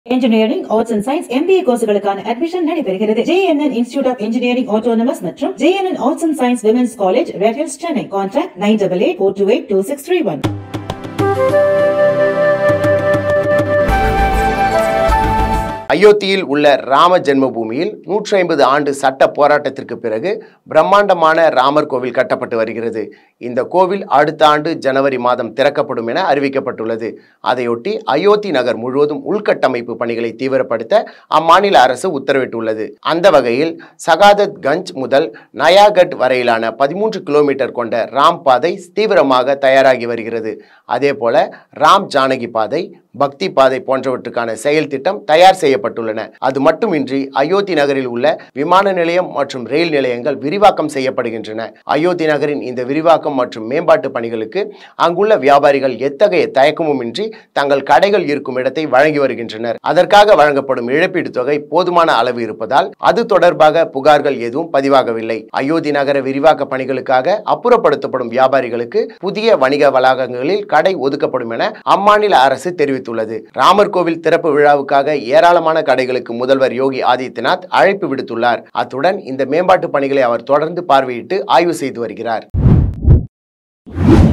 engineering arts and science MBA கோர்ஸ்களுக்கான admission நடைபெறுகிறது JNN institute of engineering autonomous மற்றும் JNN arts and science women's college Red Hills Chennai contact nine double eight four two eight two six three one அயோத்தியில் உள்ள ராம ஜென்மபூமியில் நூற்றி ஐம்பது ஆண்டு சட்ட போராட்டத்திற்கு பிறகு பிரம்மாண்டமான ராமர் கோவில் கட்டப்பட்டு வருகிறது இந்த கோவில் அடுத்த ஆண்டு ஜனவரி மாதம் திறக்கப்படும் என அறிவிக்கப்பட்டுள்ளது அதையொட்டி அயோத்தி நகர் முழுவதும் உள்கட்டமைப்பு பணிகளை தீவிரப்படுத்த அம்மாநில அரசு உத்தரவிட்டுள்ளது அந்த வகையில் சகாதத் கஞ்ச் முதல் நயாகட் வரையிலான பதிமூன்று கிலோமீட்டர் கொண்ட ராம் பாதை தீவிரமாக தயாராகி வருகிறது அதேபோல ராம் ஜானகி பாதை பக்தி பாதை போன்றவற்றுக்கான செயல் திட்டம் தயார் செய்யப்பட்டுள்ளன அது மட்டுமின்றி அயோத்தி நகரில் உள்ள விமான நிலையம் மற்றும் ரயில் நிலையங்கள் விரிவாக்கம் செய்யப்படுகின்றன அயோத்தி நகரின் இந்த விரிவாக்கம் மற்றும் மேம்பாட்டு பணிகளுக்கு அங்குள்ள வியாபாரிகள் எத்தகைய தயக்கமுமின்றி தங்கள் கடைகள் இருக்கும் இடத்தை வழங்கி வருகின்றனர் அதற்காக வழங்கப்படும் இழப்பீடு தொகை போதுமான அளவு இருப்பதால் அது தொடர்பாக புகார்கள் எதுவும் பதிவாகவில்லை அயோத்தி நகர விரிவாக்க பணிகளுக்காக அப்புறப்படுத்தப்படும் வியாபாரிகளுக்கு புதிய வணிக வளாகங்களில் கடை ஒதுக்கப்படும் என அம்மாநில அரசு தெரிவித்துள்ளது ராமர் கோவில் திறப்பு விழாவுக்காக ஏராளமான கடைகளுக்கு முதல்வர் யோகி ஆதித்யநாத் அழைப்பு விடுத்துள்ளார் அத்துடன் இந்த மேம்பாட்டு பணிகளை அவர் தொடர்ந்து பார்வையிட்டு ஆய்வு செய்து வருகிறார்